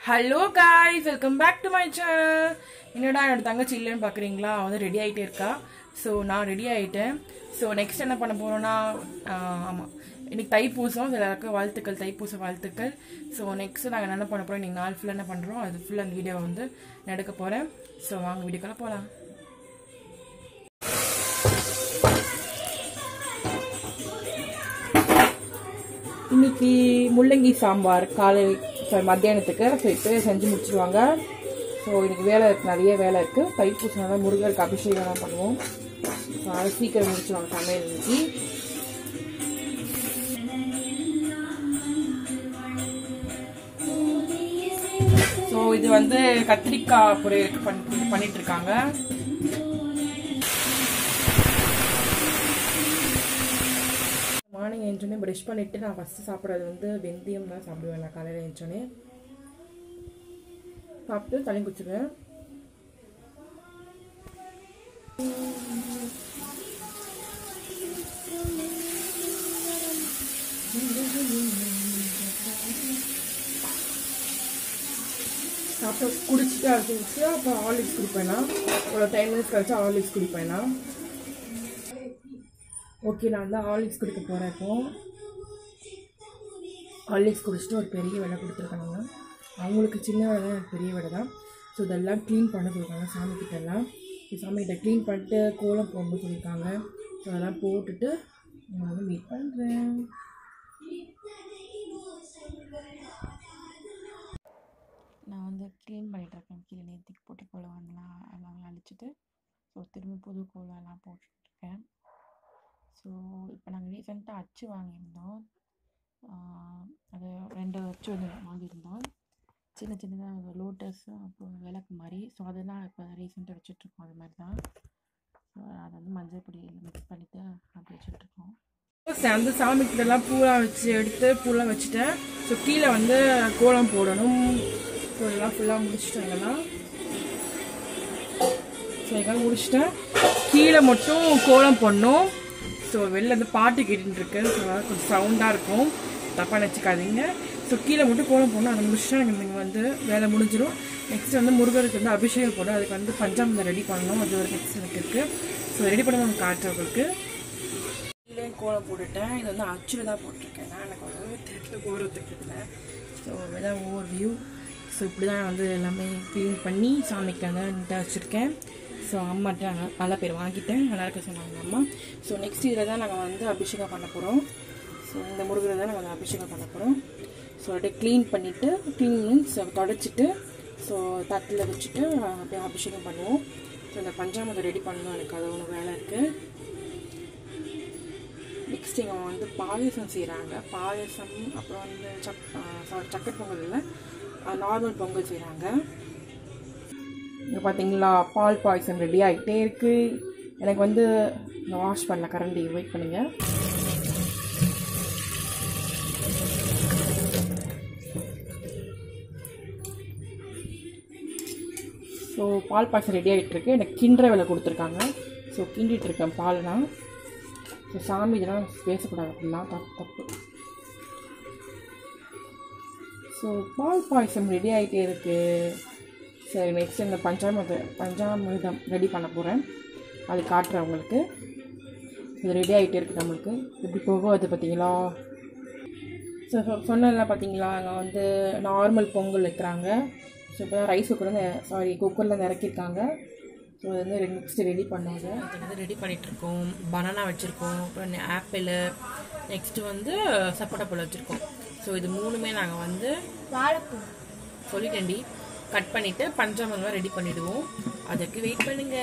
Hello guys welcome back to my channel என்னடா என்னோட தங்கச்சி இல்லைன்னு பார்க்குறீங்களா அவ வந்து ரெடி ஆகிட்டே இருக்கா ஸோ நான் ரெடி ஆகிட்டேன் ஸோ நெக்ஸ்ட் என்ன பண்ண போகிறோன்னா ஆமாம் இன்னைக்கு தைப்பூசம் எல்லாருக்கும் வாழ்த்துக்கள் தைப்பூச வாழ்த்துக்கள் ஸோ நெக்ஸ்ட் நாங்கள் என்ன பண்ண போகிறோம் இன்னைக்கு நாள் ஃபுல்லாக என்ன பண்ணுறோம் அது ஃபுல்லாக அந்த வீடியோவை வந்து நான் எடுக்க போகிறேன் ஸோ வாங்க வீடியோக்கெல்லாம் போகலாம் இன்னைக்கு முள்ளங்கி சாம்பார் காலை sorry, மத்தியானத்துக்கு ஸோ இப்போவே செஞ்சு முடிச்சிருவாங்க ஸோ இன்னைக்கு வேலை இருக்கு நிறைய வேலை இருக்குது தைப்பூசனால முருகருக்கு அபிஷேகம்லாம் பண்ணுவோம் ஸோ அதை சீக்கிரம் முடிச்சிருவாங்க சமையல் இன்னைக்கு ஸோ இது வந்து கத்திரிக்காய் பொரியல் பண்ணி பண்ணிட்டு இருக்காங்க மார்னிங் எழுந்தோடனே ப்ரஷ் பண்ணிவிட்டு நான் ஃபஸ்ட்டு சாப்பிட்றது வந்து வெந்தயம் தான் சாப்பிடுவேன் நான் காலையில் எழுந்தோடனே சாப்பிட்டு தண்ணி குடிச்சிடுவேன் சாப்பிட்டு குடிச்சிட்டு அடுத்து வச்சு அப்புறம் ஹார்லிக்ஸ் குடிப்பேனா ஒரு டென் மினிட்ஸ் கழிச்சு ஹார்லிக்ஸ் குடிப்பேனா ஓகே நான் வந்து ஹார்லிக்ஸ் குடிக்க போகிறேன் இப்போ ஹார்லிக்ஸ் குடிச்சிட்டு ஒரு பெரிய விலை கொடுத்துருக்காங்க அவங்களுக்கு சின்ன விலை எனக்கு பெரிய விலை தான் ஸோ இதெல்லாம் க்ளீன் பண்ண சொல்லியிருக்காங்க சாமி கிட்ட எல்லாம் ஸோ சாமி கிட்ட க்ளீன் பண்ணிட்டு கோலம் போட சொல்லியிருக்காங்க ஸோ அதெல்லாம் போட்டுட்டு நான் வந்து மீட் பண்ணுறேன் நான் வந்து க்ளீன் பண்ணிகிட்ருக்கேன் கீழே நேற்றுக்கு போட்ட கோலம்லாம் எல்லாம் அழிச்சிட்டு ஸோ திரும்ப புது கோலம்லாம் போட்டுட்ருக்கேன் ஸோ இப்போ நாங்கள் ரீசெண்டாக அச்சு வாங்கியிருந்தோம் ஆஹ் அது ரெண்டு அச்சு வந்து வாங்கியிருந்தோம் சின்ன சின்னதாக லோட்டஸ் அப்புறம் விளக்கு மாதிரி ஸோ அதெல்லாம் இப்போ ரீசெண்டாக வச்சுட்ருக்கோம் அது மாதிரி தான் ஸோ அதை வந்து மஞ்சள் பொடியில் மிக்ஸ் பண்ணிவிட்டு அப்படி வச்சுட்ருக்கோம் அந்த சாமி கிட்டலாம் பூலாம் வச்சு எடுத்து பூலாம் வச்சுட்டேன் ஸோ கீழே வந்து கோலம் போடணும் ஸோ இதெல்லாம் ஃபுல்லாக முடிச்சிட்டேன் இதெல்லாம் ஸோ இதெல்லாம் முடிச்சிட்டேன் கீழே மட்டும் கோலம் போடணும் ஸோ வெளில வந்து பாட்டு கேட்டுட்டு இருக்கு ஸோ அதனால் கொஞ்சம் சவுண்டாக இருக்கும் தப்பாக நினச்சிக்காதீங்க ஸோ கீழே மட்டும் கோலம் போடணும் அதை முடிச்சுட்டா எனக்கு இங்கே வந்து வேலை முடிஞ்சிடும் நெக்ஸ்ட் வந்து முருகருக்கு வந்து அபிஷேகம் போடணும் அதுக்கு வந்து பஞ்சாமிரம் ரெடி பண்ணணும் அது ஒரு நெக்ஸ்ட் எனக்கு இருக்குது ஸோ ரெடி பண்ண நான் காட்டுறவங்களுக்கு கீழே கோலம் போட்டுட்டேன் இது வந்து அச்சில் தான் போட்டிருக்கேன் நான் எனக்கு ஒரு தெரியல கோரத்துக்கு இல்லை ஸோ இதான் ஓவர் வியூ ஸோ இப்படி தான் வந்து எல்லாமே க்ளீன் பண்ணி சாமிக்கு வந்து நீட்டாக வச்சுருக்கேன் ஸோ அம்மாட்ட நல்ல- நல்ல பேர் வாங்கிட்டேன் நல்லா இருக்க சொன்னாங்க அம்மா ஸோ நெக்ஸ்ட் இதில் தான் நாங்கள் வந்து அபிஷேகம் பண்ண போகிறோம் ஸோ இந்த முருகரை தான் நாங்கள் அபிஷேகம் பண்ண போகிறோம் ஸோ அப்படியே க்ளீன் பண்ணிவிட்டு க்ளீன் மீன்ஸ் தொடச்சிட்டு ஸோ தட்டில் வச்சுட்டு அப்படியே அபிஷேகம் பண்ணுவோம் ஸோ இந்த பஞ்சாமத்தை ரெடி பண்ணணும் எனக்கு அது ஒன்று வேலை இருக்குது நெக்ஸ்ட் இங்கே வந்து பாயசம் செய்கிறாங்க பாயசம் அப்புறம் வந்து சக் சாரி சக்கரை பொங்கல் இல்லை நார்மல் பொங்கல் செய்கிறாங்க இங்கே பார்த்தீங்களா பால் பாயசம் ரெடி ஆகிட்டே இருக்குது எனக்கு வந்து வாஷ் பண்ணல கரண்டி வெயிட் பண்ணுங்க ஸோ பால் பாயசம் ரெடி ஆகிட்டு இருக்கு எனக்கு கிண்டுற வேலை கொடுத்துருக்காங்க ஸோ கிண்டிட்டு இருக்கேன் பால்னால் ஸோ சாமி இதெல்லாம் பேசக்கூடாது அப்படிலாம் தப்பு தப்பு ஸோ பால் பாயசம் ரெடி ஆகிட்டே இருக்கு சரி நெக்ஸ்ட் இந்த பஞ்சாமிரத பஞ்சாமிர்தம் ரெடி பண்ண போகிறேன் அது காட்டுறேன் உங்களுக்கு இது ரெடி ஆகிட்டே இருக்குது நம்மளுக்கு எப்படி போகுது பார்த்தீங்களா ஸோ சொன்னதில்ல பார்த்தீங்களா அங்கே வந்து நார்மல் பொங்கல் வைக்கிறாங்க ஸோ இப்போ ரைஸ் குக்கர் சாரி குக்கரில் இறக்கியிருக்காங்க ஸோ அது வந்து நெக்ஸ்ட் ரெடி பண்ணாங்க அது வந்து ரெடி பண்ணிகிட்ருக்கோம் பனானா வச்சுருக்கோம் அப்புறம் ஆப்பிள் நெக்ஸ்ட்டு வந்து சப்போட்டா பழம் வச்சுருக்கோம் ஸோ இது மூணுமே நாங்கள் வந்து வாழைப்பூ சொல்லிட்டேன்டி கட் பண்ணிவிட்டு பஞ்சாமிரதம் ரெடி பண்ணிவிடுவோம் அதுக்கு வெயிட் பண்ணுங்க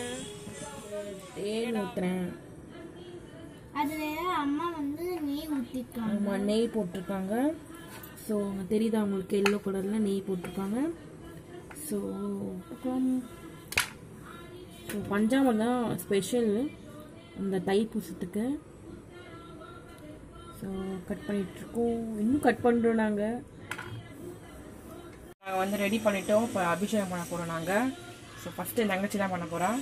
தேன் ஊற்றுறேன் அதுல அம்மா வந்து நெய் ஊத்திருக்காங்க ஆமாம் நெய் போட்டிருக்காங்க ஸோ தெரியுதா உங்களுக்கு எல்லோ கலரில் நெய் போட்டிருக்காங்க ஸோ அப்புறம் ஸோ பஞ்சாமிரம் தான் ஸ்பெஷல் அந்த தைப்பூசத்துக்கு ஸோ கட் பண்ணிகிட்ருக்கோம் இன்னும் கட் பண்ணுறோம் நாங்கள் நாங்கள் வந்து ரெடி பண்ணிட்டோம் இப்போ அபிஷேகம் பண்ண போகிறோம் நாங்கள் ஸோ ஃபஸ்ட்டு என் தங்கச்சி தான் பண்ண போகிறோம்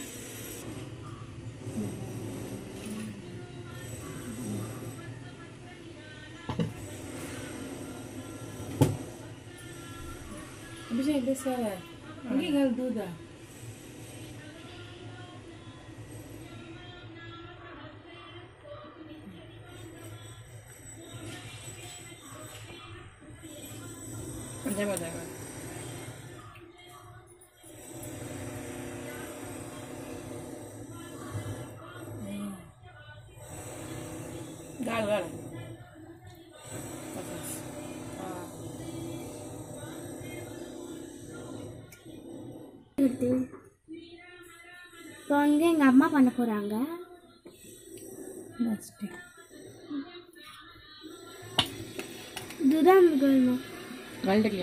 Andrzej, wesele. Gigal Duda. கொஞ்சம் கொஞ்சம் गाल गाल இப்போ வந்து எங்கள் அம்மா பண்ண போகிறாங்க Next. இதுதான் மிகணும் கல்டுக்கலையா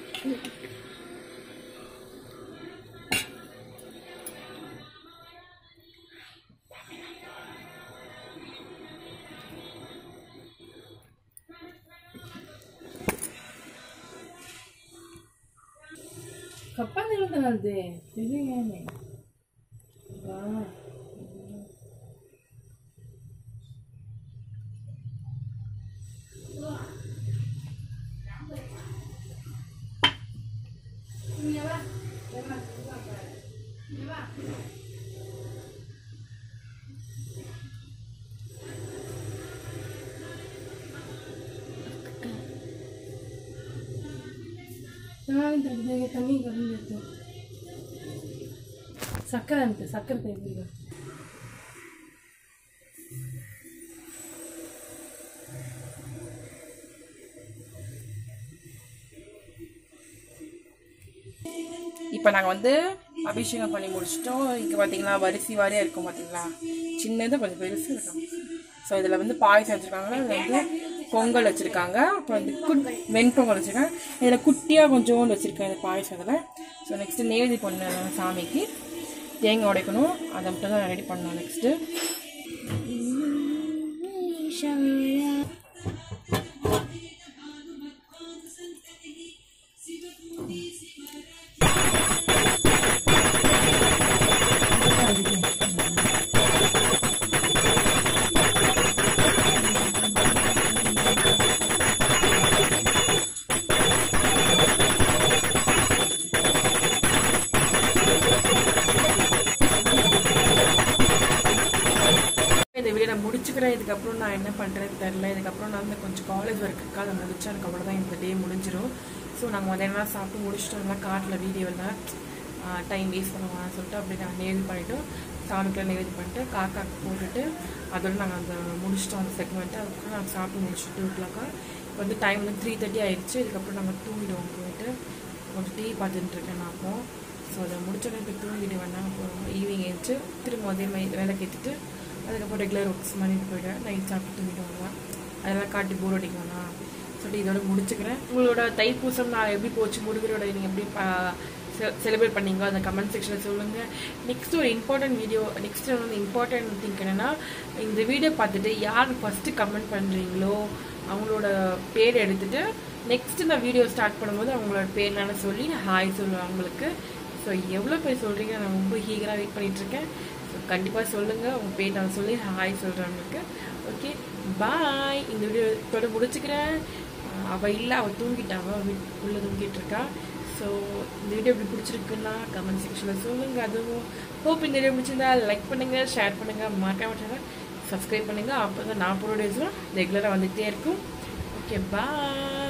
Kapan nila tanggal de? Sige yan eh. Ah. ಚೆನ್ನಾಗಿ ತೆಗೆದಾಗ ತಣ್ಣಿ ಬಂದಿತ್ತು ಸಕ್ಕರೆ ಅಂತೆ ಸಕ್ಕರೆ ತೆಗೆದಿಲ್ಲ இப்போ நாங்கள் வந்து அபிஷேகம் பண்ணி முடிச்சிட்டோம் இங்கே பார்த்தீங்களா வரிசை வாரியாக இருக்கும் பார்த்தீங்களா சின்னதாக கொஞ்சம் பெருசு இருக்கும் ஸோ இதில் வந்து பாயசம் வச்சுருக்காங்க இதில் வந்து பொங்கல் வச்சுருக்காங்க அப்புறம் வந்து குட் வெண்பொங்கல் வச்சுருக்காங்க இதில் குட்டியாக கொஞ்சோண்டு வச்சுருக்கேன் இந்த பாயசம் இதில் ஸோ நெக்ஸ்ட்டு நேதி பண்ண சாமிக்கு தேங்காய் உடைக்கணும் அதை மட்டும் தான் ரெடி பண்ணணும் நெக்ஸ்ட்டு இந்த வீடியோ நான் முடிச்சுக்கிறேன் இதுக்கப்புறம் நான் என்ன பண்ணுறது தெரில இதுக்கப்புறம் நான் வந்து கொஞ்சம் காலேஜ் ஒர்க் இருக்கா அதை முடிச்சு எனக்கு அவ்வளோதான் இந்த டே முடிஞ்சிடும் ஸோ நாங்கள் மதியானம் சாப்பிட்டு முடிச்சுட்டு நல்லா காட்டில் வீடியோவில் டைம் வேஸ்ட் பண்ணுவாங்க சொல்லிட்டு அப்படி நான் நேர்வு பண்ணிவிட்டு சாமிக்குள்ள நேர்வு பண்ணிட்டு காக்காக்கு போட்டுட்டு அதோட நாங்கள் அந்த முடிச்சிட்டோம் அந்த செக்மெண்ட்டு அதுக்கப்புறம் நாங்கள் சாப்பிட்டு முடிச்சுட்டு டூ ஓ இப்போ வந்து டைம் வந்து த்ரீ தேர்ட்டி ஆயிடுச்சு இதுக்கப்புறம் நாங்கள் தூங்கிடுவோம் போயிட்டு கொஞ்சம் டிவி பார்த்துட்டு இருக்கேன் நான் அப்போ ஸோ அதை முடிச்சோடனே போய் தூங்கிட்டு வேணாம் அப்புறம் ஈவினிங் எழுந்துச்சு திரும்ப அதே மாதிரி வேலை கேட்டுட்டு அதுக்கப்புறம் ரெகுலர் ஒர்க்ஸ் பண்ணிட்டு போயிடுவேன் நைட் சாப்பிட்டு தூங்கிடுவாங்க அதெல்லாம் காட்டி போர் அடிக்கும்னா சொல்லிட்டு இதோட முடிச்சுக்கிறேன் உங்களோட தைப்பூசம் நான் எப்படி போச்சு முருகரோட நீங்கள் எப்படி செலிப்ரேட் பண்ணீங்க அந்த கமெண்ட் செக்ஷனில் சொல்லுங்கள் நெக்ஸ்ட் ஒரு இம்பார்ட்டன்ட் வீடியோ நெக்ஸ்ட் வந்து இம்பார்ட்டன்ட் திங்க் என்னென்னா இந்த வீடியோ பார்த்துட்டு யார் ஃபஸ்ட்டு கமெண்ட் பண்ணுறீங்களோ அவங்களோட பேர் எடுத்துட்டு நெக்ஸ்ட் நான் வீடியோ ஸ்டார்ட் பண்ணும்போது அவங்களோட பேர் என்னன்னு சொல்லி ஹாய் சொல்லுவேன் அவங்களுக்கு ஸோ எவ்வளோ பேர் சொல்கிறீங்க நான் ரொம்ப ஹீகராக வெயிட் பண்ணிகிட்ருக்கேன் ஸோ கண்டிப்பாக சொல்லுங்கள் உங்கள் பேர் நான் சொல்லி ஹாய் சொல்கிறவங்களுக்கு ஓகே பாய் இந்த வீடியோ இதோட முடிச்சுக்கிறேன் அஹ் அவ இல்லை அவள் தூங்கிட்டா அவள் வீட் உள்ளே தூங்கிட்டு இருக்கா ஸோ இந்த வீடியோ எப்படி பிடிச்சிருக்குன்னா கமெண்ட் செக்ஷனில் சொல்லுங்கள் அதுவும் ஹோப் இந்த வீடியோ பிடிச்சிருந்தா லைக் பண்ணுங்கள் ஷேர் பண்ணுங்கள் மறக்காம சேனல் சப்ஸ்கிரைப் பண்ணுங்கள் அப்போ தான் நான் போகிற டேஸ்லாம் ரெகுலராக வந்துகிட்டே இருக்கும் ஓகே பாய்